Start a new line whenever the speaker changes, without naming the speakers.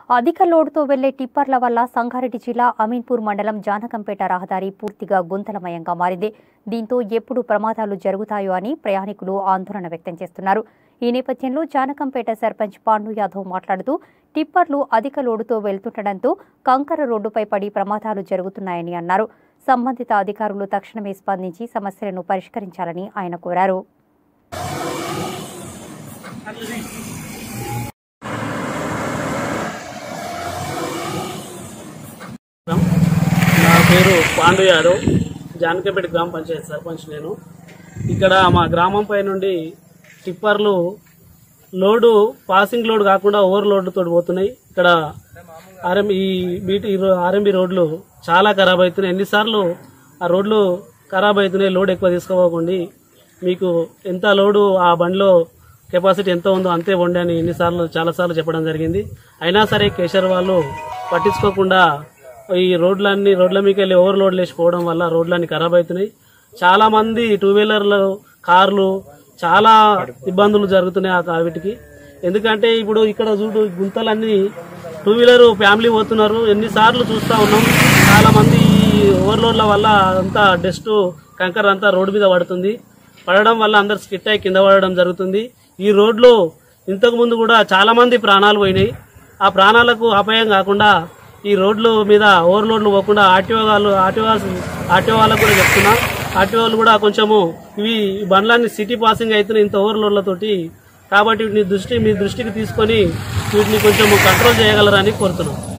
అధిక లోడుతో వెళ్లే టిప్పర్ల వల్ల సంగారెడ్డి జిల్లా అమీన్పూర్ మండలం జానకంపేట రహదారి పూర్తిగా గుంతలమయంగా మారింది దీంతో ఎప్పుడు ప్రమాదాలు జరుగుతాయో అని ప్రయాణికులు ఆందోళన వ్యక్తం చేస్తున్నారు ఈ నేపథ్యంలో జానకంపేట సర్పంచ్ పాండు యాదవ్ మాట్లాడుతూ టిప్పర్లు అధిక లోడుతో వెళ్తుండటంతో కంకర రోడ్డుపై పడి ప్రమాదాలు జరుగుతున్నాయని అన్నారు సంబంధిత అధికారులు తక్షణమే స్పందించి సమస్యలను పరిష్కరించాలని ఆయన కోరారు
నా పేరు పాండు యాదవ్ జానకపేట గ్రామ పంచాయతీ సర్పంచ్ నేను ఇక్కడ మా గ్రామం పై నుండి టిప్పర్లు లోడు పాసింగ్ లోడ్ కాకుండా ఓవర్ లోడ్తో పోతున్నాయి ఇక్కడ ఆర్ఎం ఈ బీటీ ఆర్ఎంబి రోడ్లు చాలా ఖరాబ్ అవుతున్నాయి ఎన్నిసార్లు ఆ రోడ్లు ఖరాబ్ అవుతున్నాయి లోడ్ ఎక్కువ తీసుకోపోకండి మీకు ఎంత లోడు ఆ బండిలో కెపాసిటీ ఎంత ఉందో అంతే వండి అని ఎన్నిసార్లు చాలాసార్లు చెప్పడం జరిగింది అయినా సరే కేసర్ వాళ్ళు పట్టించుకోకుండా ఈ రోడ్లన్నీ రోడ్ల మీకు వెళ్ళి ఓవర్ లోడ్లు వేసిపోవడం వల్ల రోడ్లన్నీ ఖరాబ్ అవుతున్నాయి చాలా మంది టూ వీలర్లు కార్లు చాలా ఇబ్బందులు జరుగుతున్నాయి ఆ వీటికి ఎందుకంటే ఇప్పుడు ఇక్కడ చూడు ఈ గుంతలన్నీ టూ వీలర్ ఫ్యామిలీ పోతున్నారు ఎన్నిసార్లు చూస్తూ ఉన్నాం చాలా మంది ఈ ఓవర్లోడ్ల వల్ల అంతా డస్ట్ కంకర అంతా రోడ్డు మీద పడుతుంది పడడం వల్ల అందరు స్కిట్ అయి కింద పడడం జరుగుతుంది ఈ రోడ్లో ఇంతకు ముందు కూడా చాలా మంది ప్రాణాలు పోయినాయి ఆ ప్రాణాలకు అపాయం కాకుండా ఈ రోడ్లు మీద ఓవర్లోడ్లు పోకుండా ఆర్టీఓ వాళ్ళు ఆర్టీఓ ఆర్టీఓ వాళ్ళకు కూడా చెప్తున్నా ఆర్టీఓ వాళ్ళు కూడా కొంచెము ఇవి ఈ బండ్లన్నీ సిటీ పాసింగ్ అవుతున్నాయి ఇంత ఓవర్లోడ్లతోటి కాబట్టి వీటిని దృష్టి మీ దృష్టికి తీసుకొని వీటిని కొంచెం కంట్రోల్ చేయగలరని కోరుతున్నాం